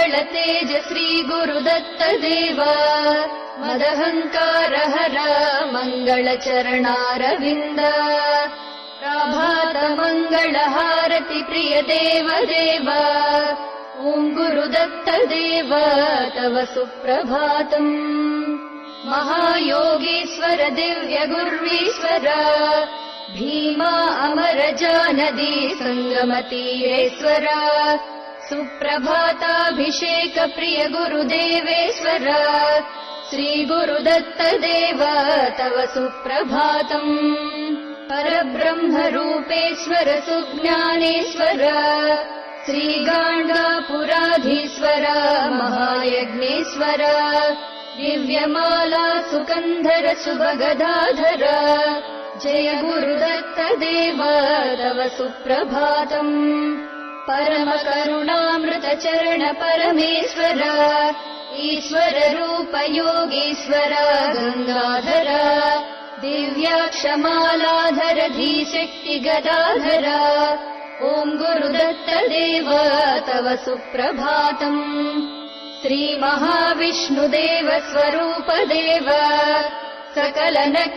मङ्गल तेज श्री गुरुदत्त देव मदहङ्कार हर मङ्गल चरणारविन्द प्रभात मङ्गल हारति प्रिय देव देव ॐ गुरुदत्त देव तव सुप्रभातम् महायोगीश्वर दिव्य गुर्वीश्वर भीमा अमर जानदी सङ्गमतीरेश्वर सुप्रभाताभिषेक प्रिय गुरुदेवेश्वर श्रीगुरुदत्त देव तव सुप्रभातम् परब्रह्मरूपेश्वर सुज्ञानेश्वर श्रीगाण्डापुराधीश्वर महायज्ञेश्वर दिव्यमाला सुकन्धर शुभगदाधर जय गुरुदत्त देव तव सुप्रभातम् परमकरुणामृत चरण परमेश्वर ईश्वर रूप योगीश्वर गङ्गाधर दिव्याक्षमालाधर धीशक्ति गदाधर ॐ गुरुदत्त देव तव सुप्रभातम् श्रीमहाविष्णुदेव स्वरूपदेव सकल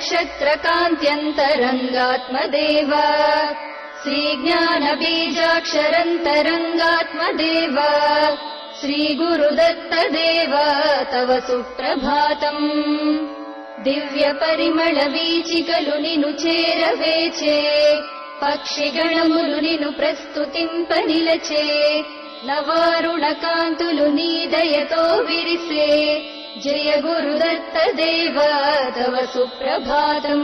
नक्षत्रकान्त्यन्तरङ्गात्मदेव श्रीज्ञानबीजाक्षरन्तरङ्गात्मदेव श्रीगुरुदत्त देव तव सुप्रभातम् దివ్యపరిమళ నిను చేరవేచే పక్షిగణములు నిను ప్రస్తుతింప నిలచే నవారుణ కాంతులు నీ దయతో విరిసే జయ గురుదత్త దేవ తవ సుప్రభాతం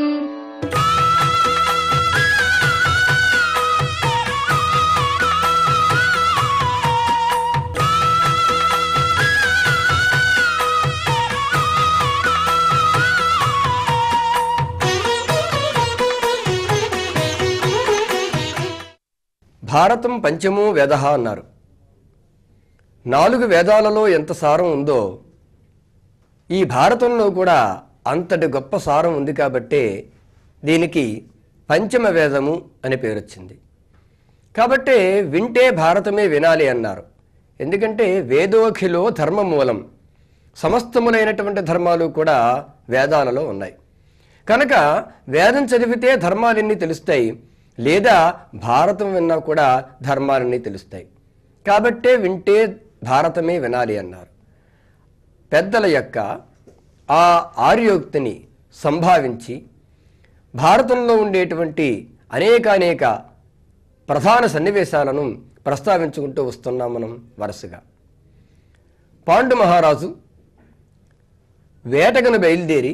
భారతం పంచమో వేద అన్నారు నాలుగు వేదాలలో ఎంత సారం ఉందో ఈ భారతంలో కూడా అంతటి గొప్ప సారం ఉంది కాబట్టే దీనికి పంచమ వేదము అని పేరు వచ్చింది కాబట్టే వింటే భారతమే వినాలి అన్నారు ఎందుకంటే వేదోఖిలో ధర్మమూలం సమస్తములైనటువంటి ధర్మాలు కూడా వేదాలలో ఉన్నాయి కనుక వేదం చదివితే ధర్మాలన్నీ తెలుస్తాయి లేదా భారతం విన్నా కూడా ధర్మాలన్నీ తెలుస్తాయి కాబట్టే వింటే భారతమే వినాలి అన్నారు పెద్దల యొక్క ఆ ఆర్యోక్తిని సంభావించి భారతంలో ఉండేటువంటి అనేకానేక ప్రధాన సన్నివేశాలను ప్రస్తావించుకుంటూ వస్తున్నాం మనం వరుసగా పాండు మహారాజు వేటగను బయలుదేరి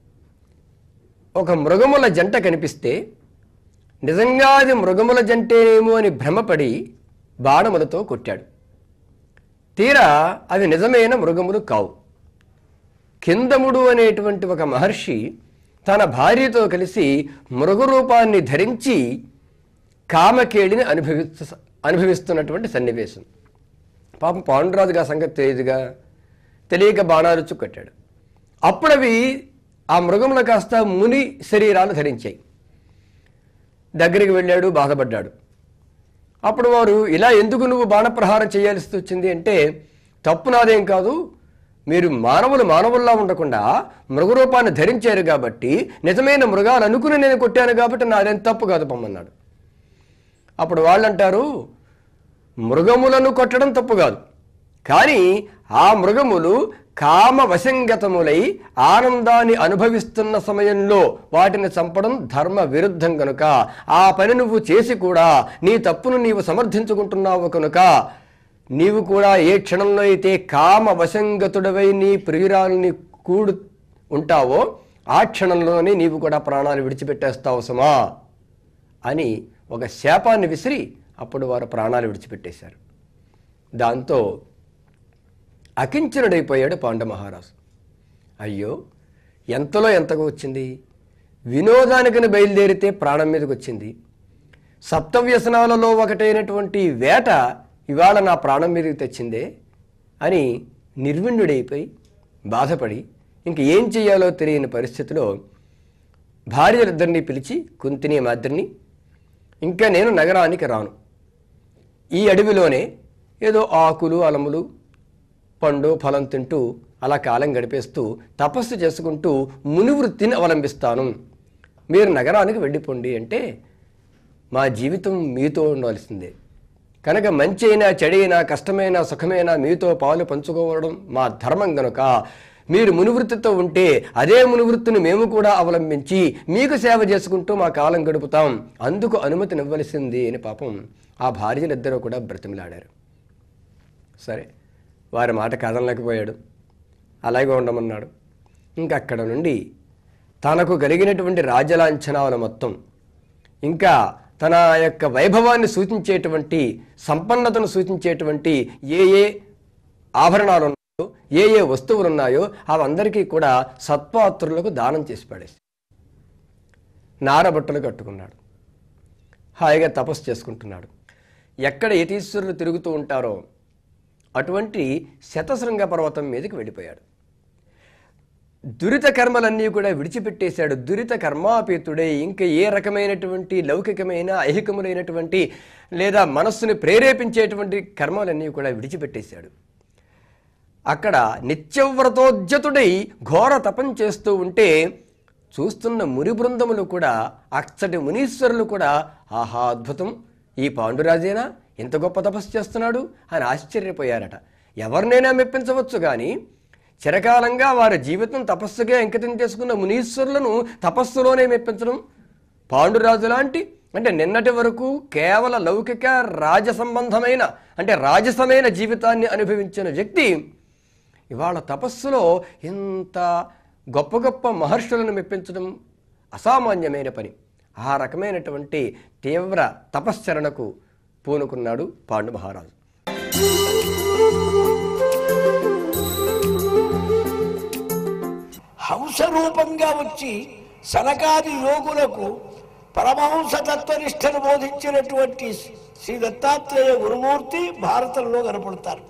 ఒక మృగముల జంట కనిపిస్తే నిజంగా అది మృగముల జంటేనేమో అని భ్రమపడి బాణములతో కొట్టాడు తీరా అవి నిజమైన మృగములు కావు కిందముడు అనేటువంటి ఒక మహర్షి తన భార్యతో కలిసి మృగరూపాన్ని ధరించి కామకేళిని అనుభవిస్తు అనుభవిస్తున్నటువంటి సన్నివేశం పాపం పాండురాజుగా సంగతి తెలియదుగా తెలియక బాణాలు చుక్కట్టాడు అప్పుడవి ఆ మృగములు కాస్త ముని శరీరాలు ధరించాయి దగ్గరికి వెళ్ళాడు బాధపడ్డాడు అప్పుడు వారు ఇలా ఎందుకు నువ్వు బాణప్రహారం చేయాల్సి వచ్చింది అంటే తప్పు నాదేం కాదు మీరు మానవులు మానవుల్లా ఉండకుండా మృగరూపాన్ని ధరించారు కాబట్టి నిజమైన మృగాలు అనుకుని నేను కొట్టాను కాబట్టి నాదేం తప్పు కాదు పొమ్మన్నాడు అప్పుడు వాళ్ళంటారు మృగములను కొట్టడం తప్పు కాదు కానీ ఆ మృగములు కామ వశంగతములై ఆనందాన్ని అనుభవిస్తున్న సమయంలో వాటిని చంపడం ధర్మ విరుద్ధం కనుక ఆ పని నువ్వు చేసి కూడా నీ తప్పును నీవు సమర్థించుకుంటున్నావు కనుక నీవు కూడా ఏ క్షణంలో అయితే కామ వశంగతుడవై నీ ప్రియురాలని కూడు ఉంటావో ఆ క్షణంలోనే నీవు కూడా ప్రాణాలు విడిచిపెట్టేస్తావు సుమా అని ఒక శాపాన్ని విసిరి అప్పుడు వారు ప్రాణాలు విడిచిపెట్టేశారు దాంతో అకించనుడైపోయాడు పాండ మహారాజు అయ్యో ఎంతలో ఎంతగా వచ్చింది వినోదానికని బయలుదేరితే ప్రాణం మీదకి వచ్చింది సప్తవ్యసనాలలో ఒకటైనటువంటి వేట ఇవాళ నా ప్రాణం మీదకి తెచ్చిందే అని నిర్విణ్ణుడైపోయి బాధపడి ఇంక ఏం చెయ్యాలో తెలియని పరిస్థితిలో భార్యలిద్దరినీ పిలిచి కుంతిని మాద్రిని ఇంకా నేను నగరానికి రాను ఈ అడవిలోనే ఏదో ఆకులు అలములు పండు ఫలం తింటూ అలా కాలం గడిపేస్తూ తపస్సు చేసుకుంటూ మునివృత్తిని అవలంబిస్తాను మీరు నగరానికి వెళ్ళిపోండి అంటే మా జీవితం మీతో ఉండవలసిందే కనుక మంచి అయినా చెడైనా కష్టమైనా సుఖమైనా మీతో పాలు పంచుకోవడం మా ధర్మం గనుక మీరు మునివృత్తితో ఉంటే అదే మునివృత్తిని మేము కూడా అవలంబించి మీకు సేవ చేసుకుంటూ మా కాలం గడుపుతాం అందుకు అనుమతినివ్వవలసింది అని పాపం ఆ భార్యలిద్దరూ కూడా బ్రతిమిలాడారు సరే వారి మాట కాదనలేకపోయాడు అలాగే ఉండమన్నాడు ఇంకా అక్కడ నుండి తనకు కలిగినటువంటి రాజలాంఛనాలు మొత్తం ఇంకా తన యొక్క వైభవాన్ని సూచించేటువంటి సంపన్నతను సూచించేటువంటి ఏ ఏ ఆభరణాలు ఉన్నాయో ఏ ఏ వస్తువులు ఉన్నాయో అవందరికీ కూడా సత్పాత్రులకు దానం చేసి పడేసి నారబట్టలు కట్టుకున్నాడు హాయిగా తపస్సు చేసుకుంటున్నాడు ఎక్కడ యతీశ్వరులు తిరుగుతూ ఉంటారో అటువంటి శతశృంగ పర్వతం మీదకి వెళ్ళిపోయాడు దురిత కర్మలన్నీ కూడా విడిచిపెట్టేశాడు దురిత కర్మాపేతుడై ఇంకా ఏ రకమైనటువంటి లౌకికమైన ఐహికములైనటువంటి లేదా మనస్సుని ప్రేరేపించేటువంటి కర్మలన్నీ కూడా విడిచిపెట్టేశాడు అక్కడ నిత్యవ్రతోద్యతుడై ఘోర తపం చేస్తూ ఉంటే చూస్తున్న ముని బృందములు కూడా అచ్చటి మునీశ్వరులు కూడా ఆహా అద్భుతం ఈ పాండురాజేనా ఇంత గొప్ప తపస్సు చేస్తున్నాడు అని ఆశ్చర్యపోయారట ఎవరినైనా మెప్పించవచ్చు కానీ చిరకాలంగా వారి జీవితం తపస్సుగా అంకితం చేసుకున్న మునీశ్వరులను తపస్సులోనే మెప్పించడం పాండురాజు లాంటి అంటే నిన్నటి వరకు కేవల లౌకిక రాజ సంబంధమైన అంటే రాజసమైన జీవితాన్ని అనుభవించిన వ్యక్తి ఇవాళ తపస్సులో ఇంత గొప్ప గొప్ప మహర్షులను మెప్పించడం అసామాన్యమైన పని ఆ రకమైనటువంటి తీవ్ర తపశ్చరణకు పూనుకున్నాడు పాండు మహారాజు హంస రూపంగా వచ్చి సనకాది యోగులకు పరమహంస తత్వనిష్టను బోధించినటువంటి శ్రీ దత్తాత్రేయ గురుమూర్తి భారతంలో కనపడతారు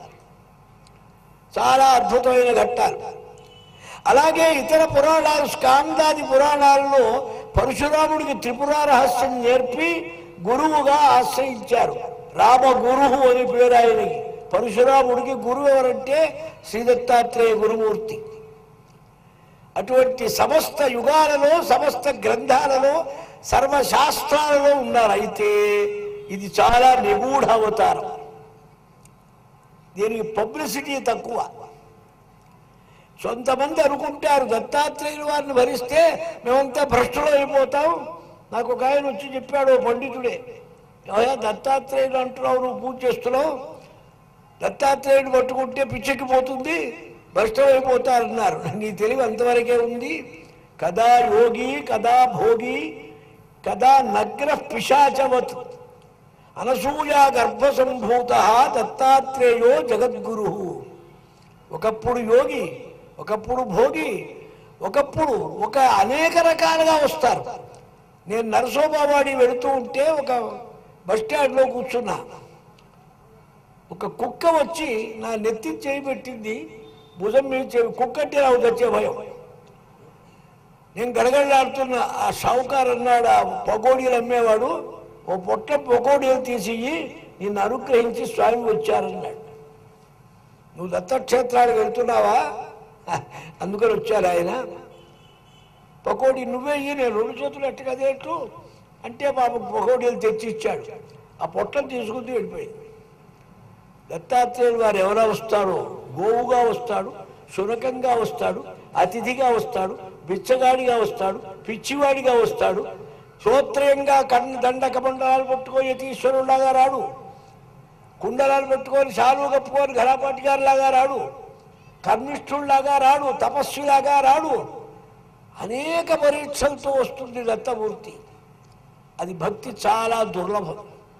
చాలా అద్భుతమైన ఘట్టాలు అలాగే ఇతర పురాణాలు స్కాందాది పురాణాల్లో పరశురాముడికి త్రిపుర రహస్యం నేర్పి గురువుగా ఆశ్రయించారు రామ గురువు అని పేరు ఆయనకి పరశురాముడికి గురువు ఎవరంటే శ్రీ దత్తాత్రేయ గురుమూర్తి అటువంటి సమస్త యుగాలలో సమస్త గ్రంథాలలో సర్వశాస్త్రాలలో ఉన్నారు అయితే ఇది చాలా నిగూఢ అవతారం దీనికి పబ్లిసిటీ తక్కువ కొంతమంది అనుకుంటారు దత్తాత్రేయులు వారిని భరిస్తే మేమంతా భ్రష్టులు అయిపోతాం నాకు ఒక ఆయన వచ్చి చెప్పాడు ఓ పండితుడే "ఏమయ్యా, దత్తాత్రేయుడు అంటున్నావు నువ్వు పూజ చేస్తున్నావు దత్తాత్రేయుడు పట్టుకుంటే పిచ్చెక్కిపోతుంది భ్రష్టం అయిపోతారన్నారు నీ తెలివి అంతవరకే ఉంది కదా యోగి కదా భోగి కదా నగ్న పిశాచవత్ అనసూయ గర్భ సంభూత దత్తాత్రేయో జగద్గురు ఒకప్పుడు యోగి ఒకప్పుడు భోగి ఒకప్పుడు ఒక అనేక రకాలుగా వస్తారు నేను నరసోబావాడి వెళుతూ ఉంటే ఒక బస్ స్టాండ్లో కూర్చున్నా ఒక కుక్క వచ్చి నా నెత్తి చేయి పెట్టింది భుజం మీద చేయి కుక్క అంటే నాకు తెచ్చే భయం నేను గడగడలాడుతున్న ఆ షావుకారు అన్నాడు ఆ పకోడీలు అమ్మేవాడు ఓ పొట్ట పకోడీలు తీసి నిన్ను అనుగ్రహించి స్వామి వచ్చారన్నాడు నువ్వు దత్తక్షేత్రానికి వెళ్తున్నావా అందుకని వచ్చారు ఆయన పకోడీ నువ్వే ఇయ్యి నేను రెండు చేతులు ఎట్టు కదేట్టు అంటే పాప పకోడీలు తెచ్చి ఇచ్చాడు ఆ పొట్టను తీసుకుంటూ వెళ్ళిపోయింది దత్తాత్రేయులు వారు ఎవరా వస్తారో గోవుగా వస్తాడు శునకంగా వస్తాడు అతిథిగా వస్తాడు బిచ్చగాడిగా వస్తాడు పిచ్చివాడిగా వస్తాడు శ్రోత్రయంగా కన్ను దండ కమండలాలు పట్టుకొని యతీశ్వరులాగా రాడు కుండలాలు పెట్టుకొని శాలువ కప్పుకొని ఘనపాటి గారిలాగా రాడు కర్మిష్ఠుల్లాగా రాడు తపస్సులాగా రాడు అనేక పరీక్షలతో వస్తుంది దత్తమూర్తి అది భక్తి చాలా దుర్లభం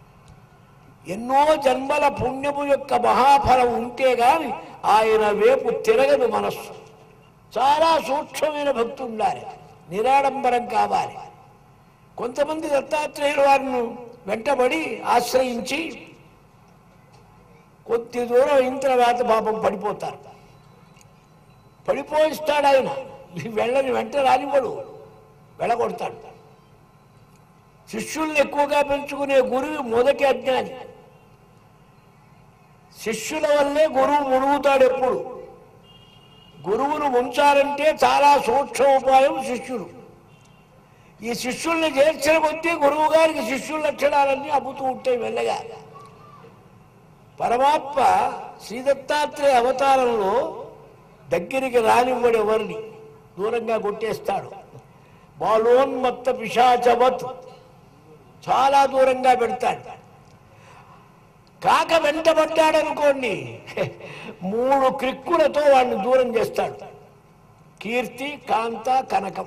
ఎన్నో జన్మల పుణ్యము యొక్క మహాఫలం ఉంటే గాని ఆయన వేపు తిరగదు మనస్సు చాలా సూక్ష్మమైన భక్తి ఉండాలి నిరాడంబరం కావాలి కొంతమంది దత్తాత్రేయుల వారిని వెంటబడి ఆశ్రయించి కొద్ది దూరం అయిన తర్వాత పాపం పడిపోతారు పడిపోయిస్తాడు ఆయన ఈ వెళ్ళని వెంట రానివ్వడు వెళ్ళగొడతాడు శిష్యుల్ని ఎక్కువగా పెంచుకునే గురువు మొదటి అజ్ఞాని శిష్యుల వల్లే గురువు మునుగుతాడు ఎప్పుడు గురువును ఉంచాలంటే చాలా సూక్ష్మ ఉపాయం శిష్యుడు ఈ శిష్యుల్ని చేర్చిన కొద్దీ గురువు గారికి శిష్యుల లక్షణాలన్నీ అబ్బుతూ ఉంటాయి మెల్లగా పరమాత్మ శ్రీదత్తాత్రేయ అవతారంలో దగ్గరికి రానివ్వడు ఎవరిని దూరంగా కొట్టేస్తాడు బాలోన్మత్త పిశాచవత్ చాలా దూరంగా పెడతాడు కాక వెంటబడ్డాడనుకోండి మూడు క్రిక్కులతో వాడిని దూరం చేస్తాడు కీర్తి కాంత కనకం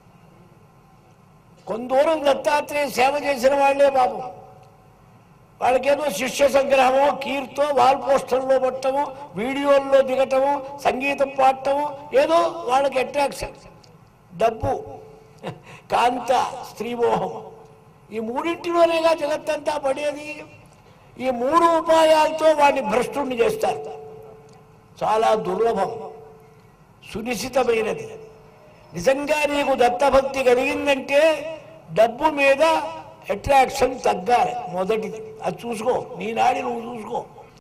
కొంత దూరం దత్తాత్రేయ సేవ చేసిన వాళ్ళే పాపం వాళ్ళకేదో శిష్య సంగ్రహమో కీర్తో వాల్ పోస్టర్లో పట్టము వీడియోల్లో దిగటము సంగీతం పాడటము ఏదో వాళ్ళకి అట్రాక్షన్ డబ్బు కాంత స్త్రీమోహం ఈ మూడింటిలోనేగా జగత్తంతా పడేది ఈ మూడు ఉపాయాలతో వాడిని భ్రష్టుణ్ణి చేస్తారు చాలా దుర్లభం సునిశ్చితమైనది నిజంగా నీకు దత్తభక్తి కలిగిందంటే డబ్బు మీద అట్రాక్షన్ తగ్గాలి మొదటిది అది చూసుకో నీ నాడి నువ్వు చూసుకో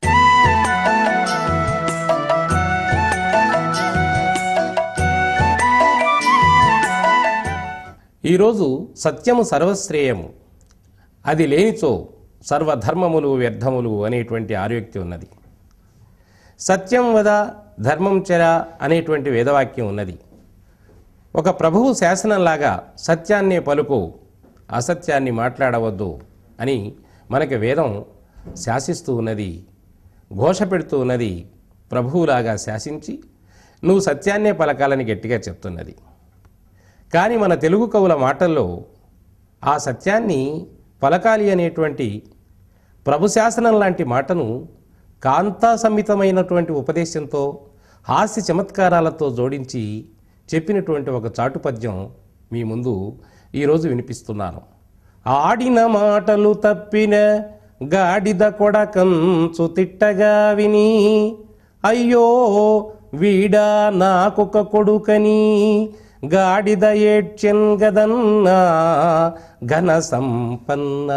ఈరోజు సత్యము సర్వశ్రేయము అది లేనిచో సర్వధర్మములు వ్యర్థములు అనేటువంటి ఆర్యోక్తి ఉన్నది సత్యం వద ధర్మం చెర అనేటువంటి వేదవాక్యం ఉన్నది ఒక ప్రభువు శాసనంలాగా సత్యాన్నే పలుకు అసత్యాన్ని మాట్లాడవద్దు అని మనకి వేదం శాసిస్తూ ఉన్నది ఘోష పెడుతూ ఉన్నది ప్రభువులాగా శాసించి నువ్వు సత్యాన్నే పలకాలని గట్టిగా చెప్తున్నది కానీ మన తెలుగు కవుల మాటల్లో ఆ సత్యాన్ని పలకాలి అనేటువంటి ప్రభుశాసనం లాంటి మాటను కాంతా సమ్మితమైనటువంటి ఉపదేశంతో హాస్య చమత్కారాలతో జోడించి చెప్పినటువంటి ఒక చాటు పద్యం మీ ముందు ఈరోజు వినిపిస్తున్నాను ఆడిన మాటలు తప్పిన గాడిద కొడకంచు తిట్టగా విని అయ్యో వీడా నాకొక కొడుకని గాడిద ఏడ్చెన్ గదన్నా ఘన సంపన్న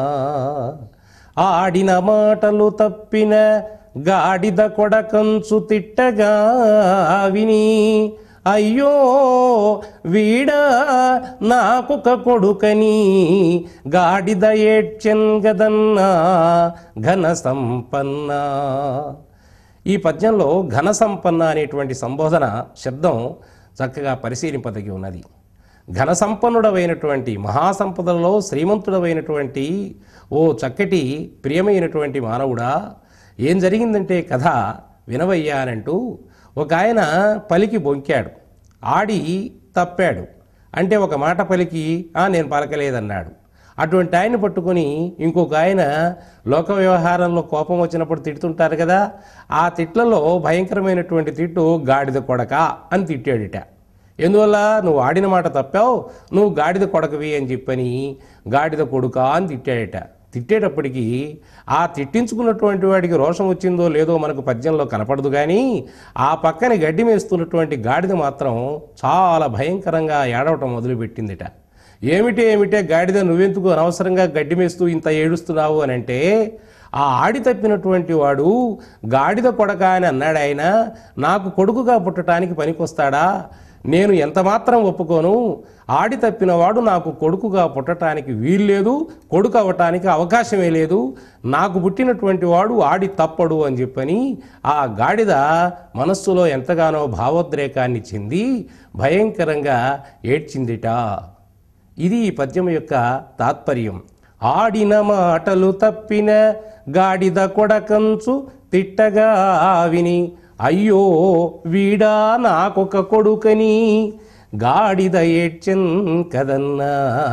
ఆడిన మాటలు తప్పిన గాడిద కొడకంచు తిట్టగా విని అయ్యో వీడా నాకొక కొడుకని గాడిద ఏడ్చెన్ గదన్నా ఘన సంపన్న ఈ పద్యంలో ఘన సంపన్న అనేటువంటి సంబోధన శబ్దం చక్కగా పరిశీలింపదగి ఉన్నది ఘన సంపన్నుడమైనటువంటి మహాసంపదలలో శ్రీమంతుడమైనటువంటి ఓ చక్కటి ప్రియమైనటువంటి మానవుడా ఏం జరిగిందంటే కథ వినవయ్యా అనంటూ ఒక ఆయన పలికి బొంకాడు ఆడి తప్పాడు అంటే ఒక మాట పలికి "ఆ, నేను పలకలేదన్నాడు అటువంటి ఆయన పట్టుకొని ఇంకొక ఆయన లోక వ్యవహారంలో కోపం వచ్చినప్పుడు తిడుతుంటారు కదా ఆ తిట్లలో భయంకరమైనటువంటి తిట్టు గాడిద కొడక అని తిట్టాడిట ఎందువల్ల నువ్వు ఆడిన మాట తప్పావు నువ్వు గాడిద కొడకవి అని చెప్పని గాడిద కొడుక అని తిట్టాడట తిట్టేటప్పటికి ఆ తిట్టించుకున్నటువంటి వాడికి రోషం వచ్చిందో లేదో మనకు పద్యంలో కనపడదు కానీ ఆ పక్కన గడ్డి మేస్తున్నటువంటి గాడిద మాత్రం చాలా భయంకరంగా ఏడవటం మొదలుపెట్టిందిట ఏమిటి ఏమిటే గాడిద నువ్వెందుకు అనవసరంగా గడ్డి మేస్తూ ఇంత ఏడుస్తున్నావు అని అంటే ఆ ఆడి తప్పినటువంటి వాడు గాడిద కొడక అని అన్నాడు ఆయన నాకు కొడుకుగా పుట్టడానికి పనికొస్తాడా నేను ఎంత మాత్రం ఒప్పుకోను ఆడి తప్పినవాడు నాకు కొడుకుగా పుట్టడానికి వీల్లేదు కొడుకు అవ్వటానికి అవకాశమే లేదు నాకు పుట్టినటువంటి వాడు ఆడి తప్పడు అని చెప్పని ఆ గాడిద మనస్సులో ఎంతగానో భావోద్రేకాన్ని చెంది భయంకరంగా ఏడ్చిందిట ఇది ఈ పద్యం యొక్క తాత్పర్యం ఆడిన మాటలు తప్పిన గాడిద కొడకంచు తిట్టగా విని అయ్యో వీడా నాకొక కొడుకని గాడిద ఏడ్చెన్ కదన్నా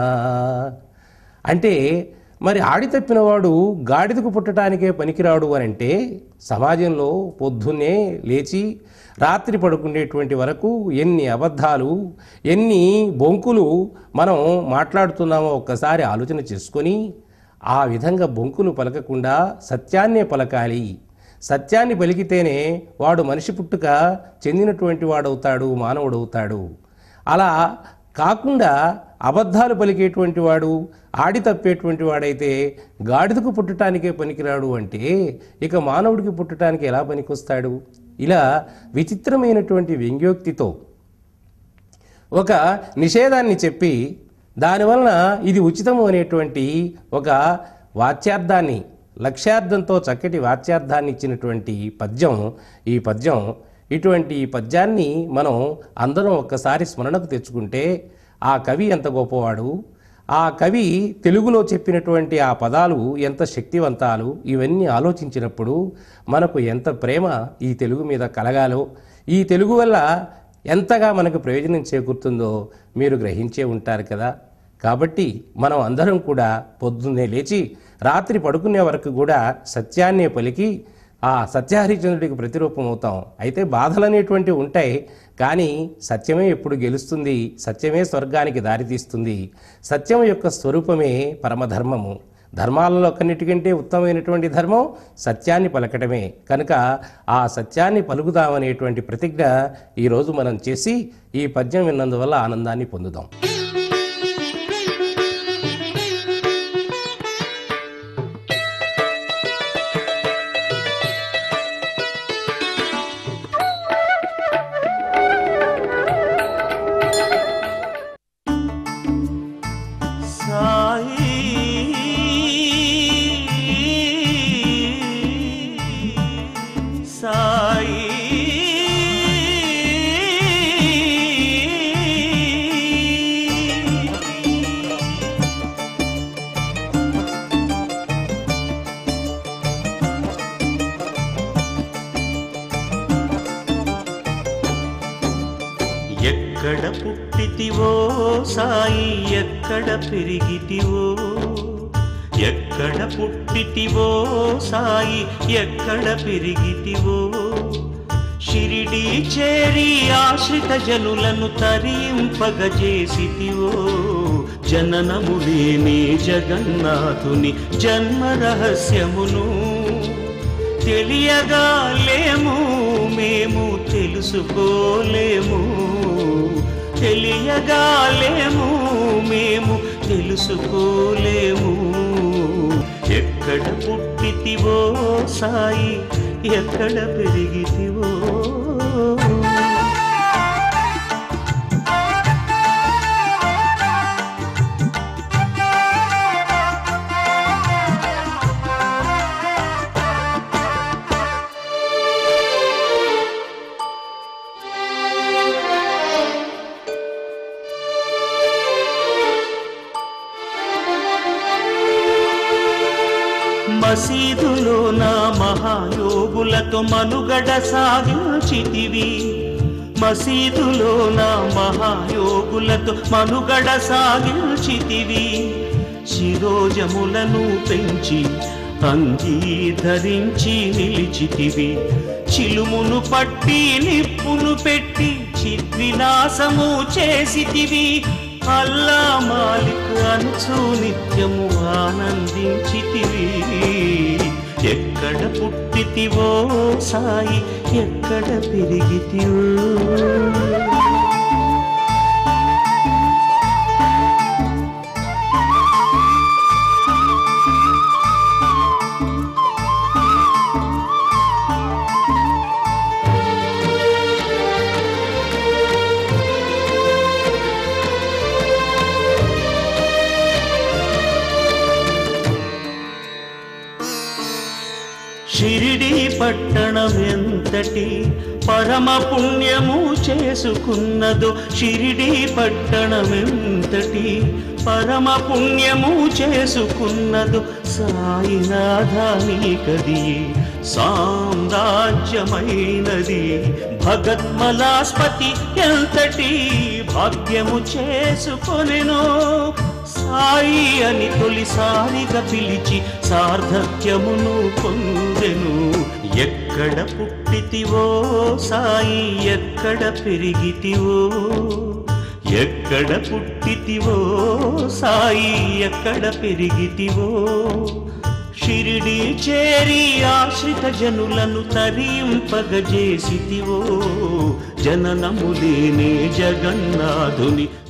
అంటే మరి ఆడి తప్పినవాడు గాడిదకు పుట్టడానికే పనికిరాడు అని అంటే సమాజంలో పొద్దున్నే లేచి రాత్రి పడుకునేటువంటి వరకు ఎన్ని అబద్ధాలు ఎన్ని బొంకులు మనం మాట్లాడుతున్నామో ఒక్కసారి ఆలోచన చేసుకొని ఆ విధంగా బొంకులు పలకకుండా సత్యాన్నే పలకాలి సత్యాన్ని పలికితేనే వాడు మనిషి పుట్టుక చెందినటువంటి వాడవుతాడు మానవుడవుతాడు అలా కాకుండా అబద్ధాలు పలికేటువంటి వాడు ఆడి తప్పేటువంటి వాడైతే గాడిదకు పుట్టడానికే పనికిరాడు అంటే ఇక మానవుడికి పుట్టడానికి ఎలా పనికొస్తాడు ఇలా విచిత్రమైనటువంటి వ్యంగ్యోక్తితో ఒక నిషేధాన్ని చెప్పి దానివలన ఇది ఉచితము అనేటువంటి ఒక వాచ్యార్థాన్ని లక్ష్యార్థంతో చక్కటి వాచ్యార్థాన్ని ఇచ్చినటువంటి పద్యం ఈ పద్యం ఇటువంటి ఈ పద్యాన్ని మనం అందరం ఒక్కసారి స్మరణకు తెచ్చుకుంటే ఆ కవి ఎంత గొప్పవాడు ఆ కవి తెలుగులో చెప్పినటువంటి ఆ పదాలు ఎంత శక్తివంతాలు ఇవన్నీ ఆలోచించినప్పుడు మనకు ఎంత ప్రేమ ఈ తెలుగు మీద కలగాలో ఈ తెలుగు వల్ల ఎంతగా మనకు ప్రయోజనం చేకూరుతుందో మీరు గ్రహించే ఉంటారు కదా కాబట్టి మనం అందరం కూడా పొద్దున్నే లేచి రాత్రి పడుకునే వరకు కూడా సత్యాన్నే పలికి ఆ సత్యహరిచంద్రుడికి ప్రతిరూపం అవుతాం అయితే బాధలు అనేటువంటివి ఉంటాయి కానీ సత్యమే ఎప్పుడు గెలుస్తుంది సత్యమే స్వర్గానికి దారితీస్తుంది సత్యం యొక్క స్వరూపమే పరమధర్మము ధర్మాలలో కన్నిటికంటే ఉత్తమమైనటువంటి ధర్మం సత్యాన్ని పలకటమే కనుక ఆ సత్యాన్ని పలుకుదామనేటువంటి ప్రతిజ్ఞ ఈరోజు మనం చేసి ఈ పద్యం విన్నందువల్ల ఆనందాన్ని పొందుదాం సాయి సాయి ఎక్కడ పుట్టితివో సాయి ఎక్కడ పెరిగితివో ఎక్కడ పుట్టితివో సాయి ఎక్కడ పెరిగితివో షిరిడి చేరి ఆశ్రిత జనులను తరింపగజేసితివో జననము లేని జగన్నాథుని జన్మ రహస్యమును తెలియగా లేము మేము తెలుసుకోలేము తెలియగా లేము మేము తెలుసుకోలేము ఎక్కడ పుట్టితివో సాయి ఎక్కడ పెరిగితివో మసీదులో నా మహాయోగులతో మనుగడ సాగించితివి మసీదులో నా మహాయోగులతో మనుగడ సాగించితివి శిరోజములను పెంచి అంగీధరించి నిలిచితివి చిలుమును పట్టి నిప్పును పెట్టి చిద్విలాసము చేసితివి అల్లా మాలిక్ అనుచు నిత్యము ఆనందించితివి ఎక్కడ పుట్టితివో సాయి ఎక్కడ పెరిగితివో షిరిడి పట్టణం ఎంతటి పరమ పుణ్యము చేసుకున్నదో షిరిడి పట్టణం ఎంతటి పరమ పుణ్యము చేసుకున్నదో సాయినాథాని కది సామ్రాజ్యమైనది భగత్మలాస్పతి ఎంతటి భాగ్యము చేసుకొనెనో సాయి అని తొలిసారిగా పిలిచి సార్థక్యమును పొందెను ఎక్కడ పుట్టితివో సాయి ఎక్కడ పెరిగితివో ఎక్కడ పుట్టితివో సాయి ఎక్కడ పెరిగితివో షిరిడి చేరి ఆశ్రిత జనులను తరింపగజేసితివో జననము లేనే జగన్నాథుని